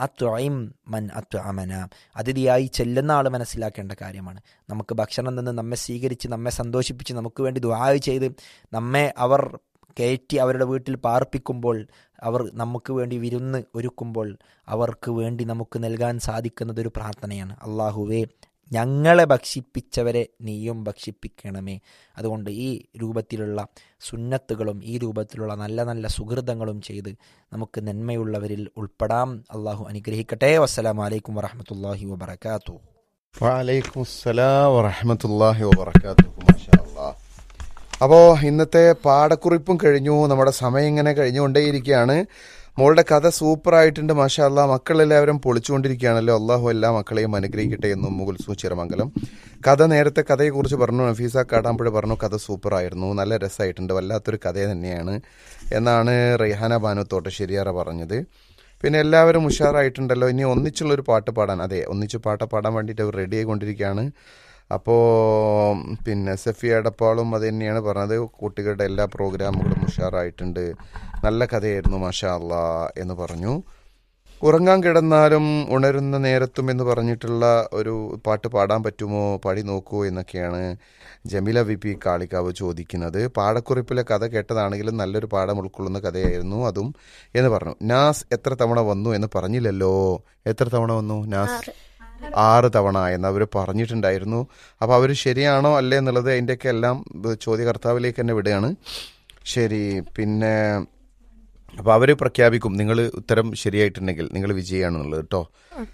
അത്വയിം മൻ അത്വമന അതിഥിയായി ചെല്ലുന്ന ആൾ മനസ്സിലാക്കേണ്ട കാര്യമാണ് നമുക്ക് ഭക്ഷണം നിന്ന് നമ്മെ സ്വീകരിച്ച് നമ്മെ സന്തോഷിപ്പിച്ച് നമുക്ക് വേണ്ടി ദ്വായ ചെയ്ത് നമ്മെ അവർ കയറ്റി അവരുടെ വീട്ടിൽ പാർപ്പിക്കുമ്പോൾ അവർ നമുക്ക് വേണ്ടി വിരുന്ന് ഒരുക്കുമ്പോൾ അവർക്ക് വേണ്ടി നമുക്ക് നൽകാൻ സാധിക്കുന്നത് ഒരു പ്രാർത്ഥനയാണ് അള്ളാഹുവേ ഞങ്ങളെ ഭക്ഷിപ്പിച്ചവരെ നീയും ഭക്ഷിപ്പിക്കണമേ അതുകൊണ്ട് ഈ രൂപത്തിലുള്ള സുന്നത്തുകളും ഈ രൂപത്തിലുള്ള നല്ല നല്ല സുഹൃതങ്ങളും ചെയ്ത് നമുക്ക് നന്മയുള്ളവരിൽ ഉൾപ്പെടാം അള്ളാഹു അനുഗ്രഹിക്കട്ടെ വസ്സലാം വലൈക്കും വറഹമത്തല്ലാഹി വബർക്കാത്തു വലൈക്കും അസ്സലാം വറഹമത്തല്ലാഹി വബർക്കാത്തുഹു മാഷാ അല്ലാഹ് അപ്പോൾ ഇന്നത്തെ പാടക്കുറിപ്പും കഴിഞ്ഞു നമ്മുടെ സമയം ഇങ്ങനെ കഴിഞ്ഞുകൊണ്ടേയിരിക്കുകയാണ് മോളുടെ കഥ സൂപ്പർ ആയിട്ടുണ്ട് മാഷാ അല്ലാ മക്കളെല്ലാവരും പൊളിച്ചുകൊണ്ടിരിക്കുകയാണല്ലോ അള്ളാഹു എല്ലാ മക്കളെയും അനുഗ്രഹിക്കട്ടെ എന്നും മുകുൽസു ചിറമംഗലം കഥ നേരത്തെ കഥയെക്കുറിച്ച് പറഞ്ഞു നഫീസ കാടാമ്പുഴ പറഞ്ഞു കഥ സൂപ്പർ ആയിരുന്നു നല്ല രസമായിട്ടുണ്ട് വല്ലാത്തൊരു കഥ തന്നെയാണ് എന്നാണ് റെയ്ഹാന ബാനു തോട്ടശ്ശേരിയാറ പറഞ്ഞത് പിന്നെ എല്ലാവരും ഉഷാറായിട്ടുണ്ടല്ലോ ഇനി ഒന്നിച്ചുള്ളൊരു പാട്ട് പാടാൻ അതെ ഒന്നിച്ച് പാട്ട് പാടാൻ വേണ്ടിയിട്ട് അവർ റെഡി ആയിക്കൊണ്ടിരിക്കുകയാണ് അപ്പോൾ പിന്നെ സഫി എടപ്പാളും അത് തന്നെയാണ് പറഞ്ഞത് കുട്ടികളുടെ എല്ലാ പ്രോഗ്രാമുകളും ഉഷാറായിട്ടുണ്ട് നല്ല കഥയായിരുന്നു മാഷാ അല്ലാ എന്ന് പറഞ്ഞു ഉറങ്ങാൻ കിടന്നാലും ഉണരുന്ന നേരത്തും എന്ന് പറഞ്ഞിട്ടുള്ള ഒരു പാട്ട് പാടാൻ പറ്റുമോ പാടി നോക്കൂ എന്നൊക്കെയാണ് ജമീല വി പി കാളിക്കാവ് ചോദിക്കുന്നത് പാടക്കുറിപ്പിലെ കഥ കേട്ടതാണെങ്കിലും നല്ലൊരു പാഠം ഉൾക്കൊള്ളുന്ന കഥയായിരുന്നു അതും എന്ന് പറഞ്ഞു നാസ് എത്ര തവണ വന്നു എന്ന് പറഞ്ഞില്ലല്ലോ എത്ര തവണ വന്നു നാസ് ആറ് തവണ എന്ന് അവർ പറഞ്ഞിട്ടുണ്ടായിരുന്നു അപ്പോൾ അവർ ശരിയാണോ അല്ലേ എന്നുള്ളത് അതിൻ്റെയൊക്കെ എല്ലാം ചോദ്യകർത്താവിലേക്ക് തന്നെ വിടുകയാണ് ശരി പിന്നെ അപ്പോൾ അവർ പ്രഖ്യാപിക്കും നിങ്ങൾ ഉത്തരം ശരിയായിട്ടുണ്ടെങ്കിൽ നിങ്ങൾ വിജയമാണെന്നുള്ളത് കേട്ടോ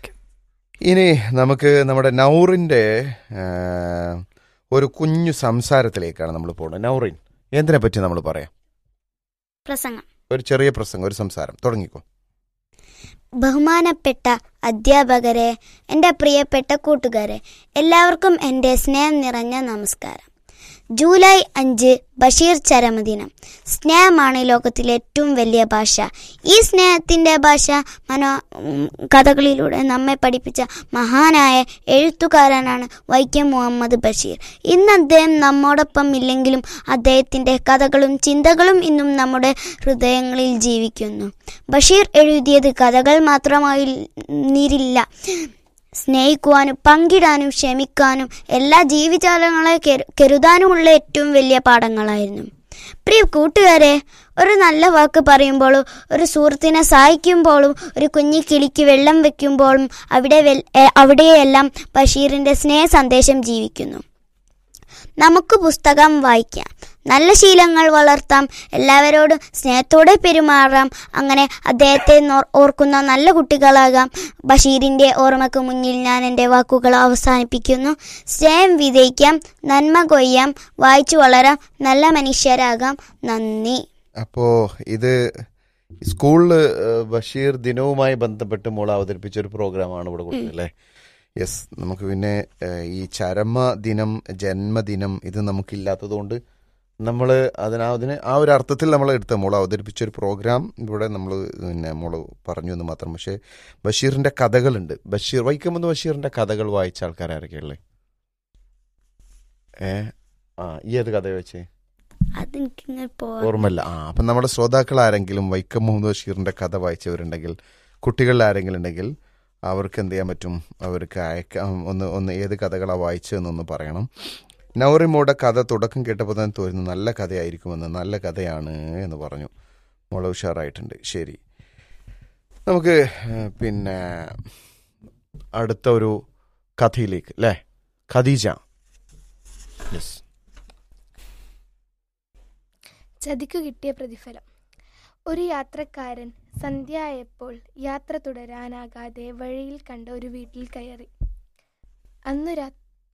ഇനി നമുക്ക് നമ്മുടെ നൗറിൻ്റെ ആ, ഒരു കുഞ്ഞു സംസാരത്തിലേക്കാണ് നമ്മൾ പോകുന്നത് നൗറിൻ എന്തിനെ പറ്റി നമ്മൾ പറയാം പ്രസംഗം ഒരു ചെറിയ പ്രസംഗം ഒരു സംസാരം തുടങ്ങിക്കോ ബഹുമാനപ്പെട്ട അധ്യാപകരെ എൻ്റെ പ്രിയപ്പെട്ട കൂട്ടുകാരെ എല്ലാവർക്കും എൻ്റെ സ്നേഹം നിറഞ്ഞ നമസ്കാരം ജൂലൈ അഞ്ച് ബഷീർ ചരമദിനം സ്നേഹമാണ് ലോകത്തിലെ ഏറ്റവും വലിയ ഭാഷ ഈ സ്നേഹത്തിൻ്റെ ഭാഷ മനോ ഉം, കഥകളിലൂടെ നമ്മെ പഠിപ്പിച്ച മഹാനായ എഴുത്തുകാരനാണ് വൈക്കം മുഹമ്മദ് ബഷീർ ഇന്ന് അദ്ദേഹം നമ്മോടൊപ്പം ഇല്ലെങ്കിലും അദ്ദേഹത്തിൻ്റെ കഥകളും ചിന്തകളും ഇന്നും നമ്മുടെ ഹൃദയങ്ങളിൽ ജീവിക്കുന്നു ബഷീർ എഴുതിയത് കഥകൾ മാത്രമായിരുന്നില്ല സ്നേഹിക്കുവാനും പങ്കിടാനും ക്ഷമിക്കാനും എല്ലാ ജീവിജാലങ്ങളെ കരു- കരുതാനുമുള്ള ഏറ്റവും വലിയ പാഠങ്ങളായിരുന്നു പ്രിയ കൂട്ടുകാരെ ഒരു നല്ല വാക്ക് പറയുമ്പോഴും ഒരു സുഹൃത്തിനെ സഹായിക്കുമ്പോഴും ഒരു കുഞ്ഞി കിളിക്ക് വെള്ളം വെക്കുമ്പോഴും അവിടെ വെൽ- എ- അവിടെയെല്ലാം ബഷീറിന്റെ സ്നേഹ സന്ദേശം ജീവിക്കുന്നു നമുക്ക് പുസ്തകം വായിക്കാം നല്ല ശീലങ്ങൾ വളർത്താം എല്ലാവരോടും സ്നേഹത്തോടെ പെരുമാറാം അങ്ങനെ അദ്ദേഹത്തെ നോ- ഓർക്കുന്ന നല്ല കുട്ടികളാകാം ബഷീറിന്റെ ഓർമ്മയ്ക്ക് മുന്നിൽ ഞാൻ എൻ്റെ വാക്കുകൾ അവസാനിപ്പിക്കുന്നു സ്നേഹം വിതയ്ക്കാം നന്മ കൊയ്യാം വായിച്ചു വളരാം നല്ല മനുഷ്യരാകാം നന്ദി അപ്പോൾ ഇത് സ്കൂളിൽ ബഷീർ ദിനവുമായി ബന്ധപ്പെട്ട് മോൾ അവതരിപ്പിച്ച ഒരു പ്രോഗ്രാമാണ് ഇവിടെ കൊടുത്തത് അല്ലേ യെസ് നമുക്ക് പിന്നെ ഏഹ്, ഈ ചരമ ദിനം ജന്മദിനം ഇത് നമുക്കില്ലാത്തതുകൊണ്ട് നമ്മൾ അതിന് അതിന് ആ ഒരു അർത്ഥത്തിൽ നമ്മൾ എടുത്ത മോൾ അവതരിപ്പിച്ച ഒരു പ്രോഗ്രാം ഇവിടെ നമ്മൾ പിന്നെ മോൾ പറഞ്ഞു എന്ന് മാത്രം പക്ഷേ ബഷീറിന്റെ കഥകളുണ്ട് ബഷീർ വൈക്കമെന്ന് ബഷീറിന്റെ കഥകൾ വായിച്ച ആൾക്കാരൊക്കെയുള്ളത് ഏ ആ ഈ ഏത് കഥ വെച്ചേ അതെനിക്കിങ്ങനെ പോ ഓർമ്മയില്ല ആ അപ്പം നമ്മുടെ ശ്രോതാക്കൾ ആരെങ്കിലും വൈക്കം മുഹമ്മദ് ബഷീറിന്റെ കഥ വായിച്ചവരുണ്ടെങ്കിൽ കുട്ടികളിൽ ആരെങ്കിലും ഉണ്ടെങ്കിൽ അവർക്ക് എന്ത് ചെയ്യാൻ പറ്റും അവർക്ക് അയക്കാം ഒന്ന് ഒന്ന് ഏത് കഥകളാണ് വായിച്ചതെന്നൊന്ന് പറയണം നൗറിമോടെ കഥ തുടക്കം കേട്ടപ്പോൾ തന്നെ തോന്നുന്നു നല്ല കഥയായിരിക്കുമെന്ന് നല്ല കഥയാണ് എന്ന് പറഞ്ഞു മോള ഉഷാറായിട്ടുണ്ട് ശരി നമുക്ക് ഏഹ്, പിന്നെ അടുത്ത ഒരു കഥയിലേക്ക് അല്ലേ ഖദീജ യെസ് ചതിക്കു കിട്ടിയ പ്രതിഫലം ഒരു യാത്രക്കാരൻ സന്ധ്യയായപ്പോൾ യാത്ര തുടരാനാകാതെ വഴിയിൽ കണ്ട ഒരു വീട്ടിൽ കയറി അന്നു രാ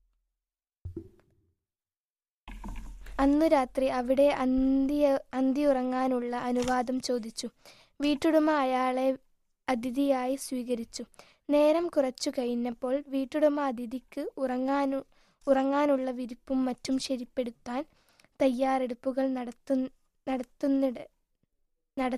അന്നു രാത്രി അവിടെ അന്ത്യ അന്തിയുറങ്ങാനുള്ള അനുവാദം ചോദിച്ചു വീട്ടുടമ അയാളെ അതിഥിയായി സ്വീകരിച്ചു നേരം കുറച്ചു കഴിഞ്ഞപ്പോൾ വീട്ടുടമ അതിഥിക്ക് ഉറങ്ങാനു ഉറങ്ങാനുള്ള വിരിപ്പും മറ്റും ശരിപ്പെടുത്താൻ തയ്യാറെടുപ്പുകൾ നടത്തു നടത്തുന്നിട നട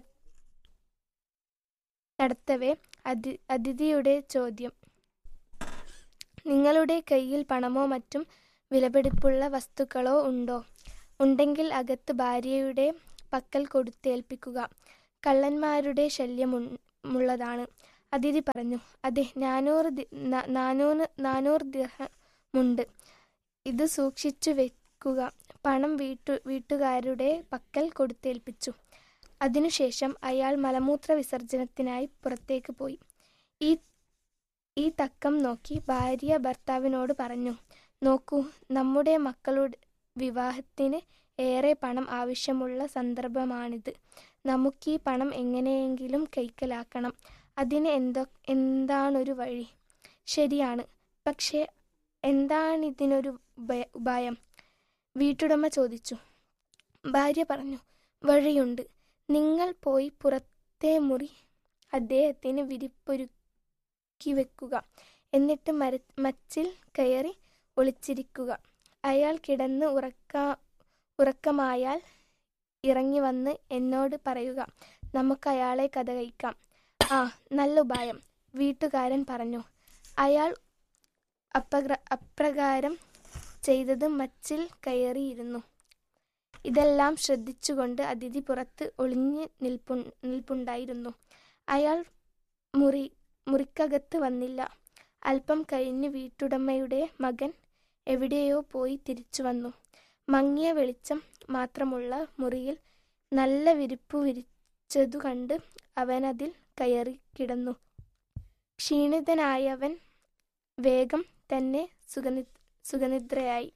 നടത്തവേ അതി അതിഥിയുടെ ചോദ്യം നിങ്ങളുടെ കയ്യിൽ പണമോ മറ്റും വിലപിടിപ്പുള്ള വസ്തുക്കളോ ഉണ്ടോ ഉണ്ടെങ്കിൽ അകത്ത് ഭാര്യയുടെ പക്കൽ കൊടുത്തേൽപ്പിക്കുക കള്ളന്മാരുടെ ശല്യമുള്ളതാണ് അതിഥി പറഞ്ഞു അതെ നാനൂറ് ദി- ന- നാനൂറ് നാനൂറ് ദിർഹമുണ്ട് ഇത് സൂക്ഷിച്ചു വെക്കുക പണം വീട്ടു വീട്ടുകാരുടെ പക്കൽ കൊടുത്തേൽപ്പിച്ചു അതിനുശേഷം അയാൾ മലമൂത്ര വിസർജനത്തിനായി പുറത്തേക്ക് പോയി ഈ ഈ തക്കം നോക്കി ഭാര്യ ഭർത്താവിനോട് പറഞ്ഞു നോക്കൂ നമ്മുടെ മക്കളുടെ വിവാഹത്തിന് ഏറെ പണം ആവശ്യമുള്ള സന്ദർഭമാണിത് നമുക്ക് ഈ പണം എങ്ങനെയെങ്കിലും കൈക്കലാക്കണം അതിന് എന്തോ എന്താണൊരു വഴി ശരിയാണ് പക്ഷേ എന്താണിതിനൊരു ഉപായ- ഉപായം വീട്ടുടമ ചോദിച്ചു ഭാര്യ പറഞ്ഞു വഴിയുണ്ട് നിങ്ങൾ പോയി പുറത്തെ മുറി അദ്ദേഹത്തിന് വിരിപ്പൊരുക്കി വെക്കുക എന്നിട്ട് മര മച്ചിൽ കയറി ഒളിച്ചിരിക്കുക അയാൾ കിടന്ന് ഉറക്ക ഉറക്കമായാൽ ഇറങ്ങി വന്ന് എന്നോട് പറയുക നമുക്ക് അയാളെ കഥ കഴിക്കാം ആ നല്ല ഉപായം വീട്ടുകാരൻ പറഞ്ഞു അയാൾ അപ്പഗ്ര അപ്രകാരം ചെയ്തത് മച്ചിൽ കയറിയിരുന്നു ഇതെല്ലാം ശ്രദ്ധിച്ചുകൊണ്ട് അതിഥി പുറത്ത് ഒളിഞ്ഞ് നിൽപ്പു നിൽപ്പുണ്ടായിരുന്നു അയാൾ മുറി മുറിക്കകത്ത് വന്നില്ല അല്പം കഴിഞ്ഞ് വീട്ടുടമയുടെ മകൻ എവിടെയോ പോയി തിരിച്ചു വന്നു മങ്ങിയ വെളിച്ചം മാത്രമുള്ള മുറിയിൽ നല്ല വിരിപ്പു വിരിച്ചതു കണ്ട് അവനതിൽ കയറി കിടന്നു ക്ഷീണിതനായവൻ വേഗം തന്നെ സുഖനി സുഖനിദ്രയായി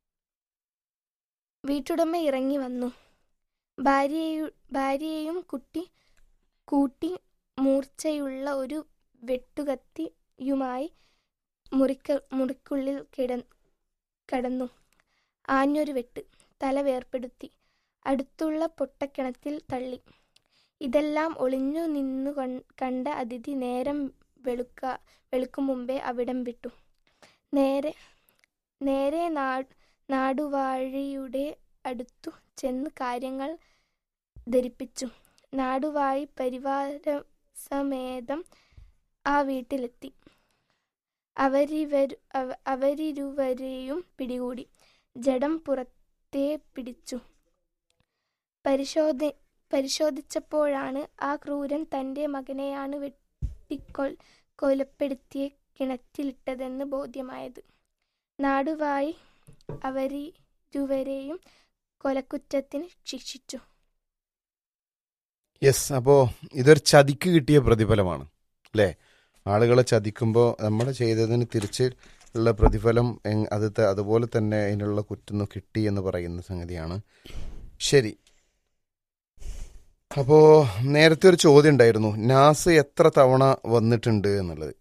വീട്ടുടമ ഇറങ്ങി വന്നു ഭാര്യയു ഭാര്യയെയും കുട്ടി കൂട്ടി മൂർച്ചയുള്ള ഒരു വെട്ടുകത്തിയുമായി മുറിക്ക മുറിക്കുള്ളിൽ കിട കടന്നു ആഞ്ഞൊരു വെട്ട് തല വേർപ്പെടുത്തി അടുത്തുള്ള പൊട്ടക്കിണറ്റിൽ തള്ളി ഇതെല്ലാം ഒളിഞ്ഞു നിന്നു കൺ- കണ്ട അതിഥി നേരം വെളുക്ക വെളുക്കും മുമ്പേ അവിടം വിട്ടു നേരെ നേരെ നാ നാടുവാഴിയുടെ അടുത്തു ചെന്ന് കാര്യങ്ങൾ ധരിപ്പിച്ചു നാടുവാഴി പരിവാരസമേതം ആ വീട്ടിലെത്തി അവരിവരു അവ- അവരിരുവരെയും പിടികൂടി ജഡം പുറത്തേ പിടിച്ചു പരിശോധ പരിശോധിച്ചപ്പോഴാണ് ആ ക്രൂരൻ തൻ്റെ മകനെയാണ് വെട്ടിക്കൊൽ കൊലപ്പെടുത്തിയ കിണറ്റിലിട്ടതെന്ന് ബോധ്യമായത് നാടുവായി അവരിരുവരെയും കൊലക്കുറ്റത്തിന് ശിക്ഷിച്ചു യെസ് അപ്പോൾ ഇതൊരു ചതിക്ക് കിട്ടിയ പ്രതിഫലമാണ് അല്ലേ ആളുകളെ ചതിക്കുമ്പോൾ നമ്മൾ ചെയ്തതിന് തിരിച്ച് ഉള്ള പ്രതിഫലം എങ്- അത് ത- അതുപോലെ തന്നെ അതിനുള്ള കുറ്റം കിട്ടി എന്ന് പറയുന്ന സംഗതിയാണ് ശരി അപ്പോ നേരത്തെ ഒരു ചോദ്യം ഉണ്ടായിരുന്നു നാസ് എത്ര തവണ വന്നിട്ടുണ്ട് എന്നുള്ളത്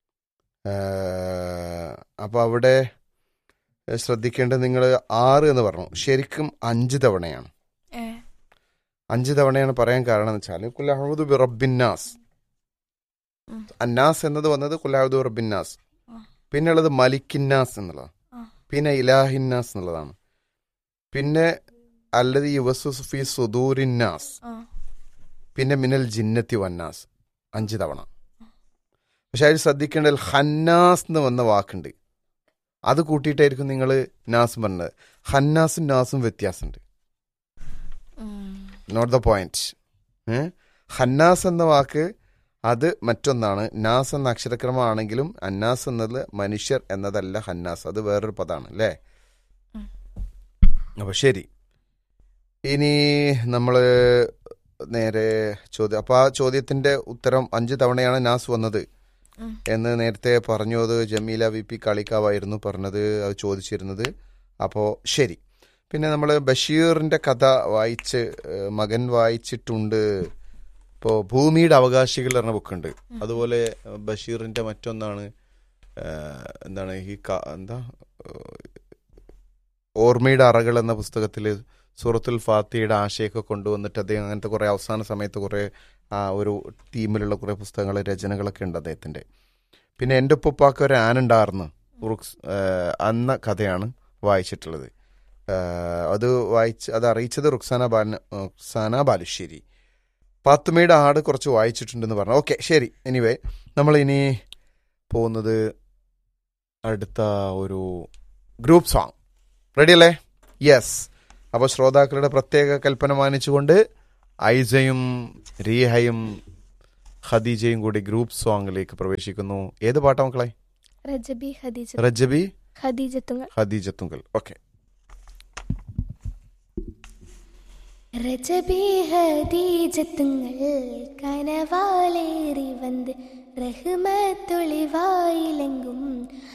അപ്പോൾ അവിടെ ശ്രദ്ധിക്കേണ്ടത് നിങ്ങൾ ആറ് എന്ന് പറഞ്ഞു ശരിക്കും അഞ്ച് തവണയാണ് അഞ്ച് തവണയാണ് പറയാൻ കാരണം എന്ന് വെച്ചാൽ കുല്ലാഹുദു ബി റബ്ബിന്നാസ് ഉം. അന്നാസ് എന്നത് വന്നത് കുല്ലാഹുദു റബ്ബിന്നാസ് ആ. പിന്നെ ഉള്ളത് മലിക്കിന്നാസ് എന്നുള്ളതാണ് ആ. പിന്നെ ഇലാഹിന്നാസ് എന്നുള്ളതാണ് പിന്നെ അല്ലത് യുവസു ഫി സുദൂരിന്നാസ് ആ. പിന്നെ മിനൽ ജിന്നത്തി വന്നാസ് അഞ്ച് തവണ പക്ഷെ അതിൽ ശ്രദ്ധിക്കേണ്ടത് ഹന്നാസ് എന്ന് വന്ന വാക്കുണ്ട് അത് കൂട്ടിയിട്ടായിരിക്കും നിങ്ങൾ നാസ് പറഞ്ഞത് ഹന്നാസും നാസും വ്യത്യാസമുണ്ട് ഉം. നോട്ട് ദ പോയിന്റ് ഹന്നാസ് എന്ന വാക്ക് അത് മറ്റൊന്നാണ് നാസ് എന്ന അക്ഷരക്രമമാണെങ്കിലും അന്നാസ് എന്നത് മനുഷ്യർ എന്നതല്ല ഹന്നാസ് അത് വേറൊരു പദമാണ് അല്ലേ ഉം. അപ്പൊ ശരി ഇനി നമ്മൾ നേരെ ചോദ്യം അപ്പൊ ആ ചോദ്യത്തിന്റെ ഉത്തരം അഞ്ച് തവണയാണ് നാസ് വന്നത് ഉം. എന്ന് നേരത്തെ പറഞ്ഞു അത് ജമീല വി പി കളിക്കാവായിരുന്നു പറഞ്ഞത് അത് ചോദിച്ചിരുന്നത് അപ്പോൾ ശരി പിന്നെ നമ്മൾ ബഷീറിന്റെ കഥ വായിച്ച് ഏഹ്, മകൻ വായിച്ചിട്ടുണ്ട് ഇപ്പോൾ ഭൂമിയുടെ അവകാശികൾ പറഞ്ഞ ബുക്കുണ്ട് അതുപോലെ ഏഹ്, ബഷീറിന്റെ മറ്റൊന്നാണ് ഏഹ്, എന്താണ് ഈ ക- എന്താ ഏഹ്, ഓർമ്മയുടെ അറകൾ എന്ന പുസ്തകത്തിൽ സൂറത്തുൽ ഫാത്തിയുടെ ആശയമൊക്കെ കൊണ്ടുവന്നിട്ട് അദ്ദേഹം അങ്ങനത്തെ കുറേ അവസാന സമയത്ത് കുറേ ആ ഒരു തീമിലുള്ള കുറേ പുസ്തകങ്ങൾ രചനകളൊക്കെ ഉണ്ട് അദ്ദേഹത്തിൻ്റെ പിന്നെ എൻ്റെ ഉപ്പുപ്പാക്ക് ഒരു ആനുണ്ടായിരുന്നു ഉറുക്സ് ഏഹ്, അന്ന കഥയാണ് വായിച്ചിട്ടുള്ളത് ഏഹ്, അത് വായിച്ച് അത് അറിയിച്ചത് റുക്സാന ബാല റുക്സാന ബാലുശ്ശേരി പാത്തുമ്മയുടെ ആട് കുറച്ച് വായിച്ചിട്ടുണ്ടെന്ന് പറഞ്ഞു ഓക്കെ ശരി എനിവേ നമ്മൾ ഇനി പോകുന്നത് അടുത്ത ഒരു ഗ്രൂപ്പ് സോങ് റെഡി അല്ലേ യെസ് അപ്പോൾ ശ്രോതാക്കളുടെ പ്രത്യേക കൽപ്പന മാനിച്ചുകൊണ്ട് ഐസയും റീഹയും ഖദീജയും കൂടി ഗ്രൂപ്പ് സോങ്ങിലേക്ക് പ്രവേശിക്കുന്നു ഏത് പാട്ടാ മക്കളെ റജബി ഖദീജ റജബി ഖദീജത്തുങ്ങൾ ഖദീജത്തുങ്കൽ ഓക്കെ ரஜபி ஹதீஜத்துங்கள் கனவாலேறி வந்து ரஹ்மத்தொளிவாயிலெங்கும்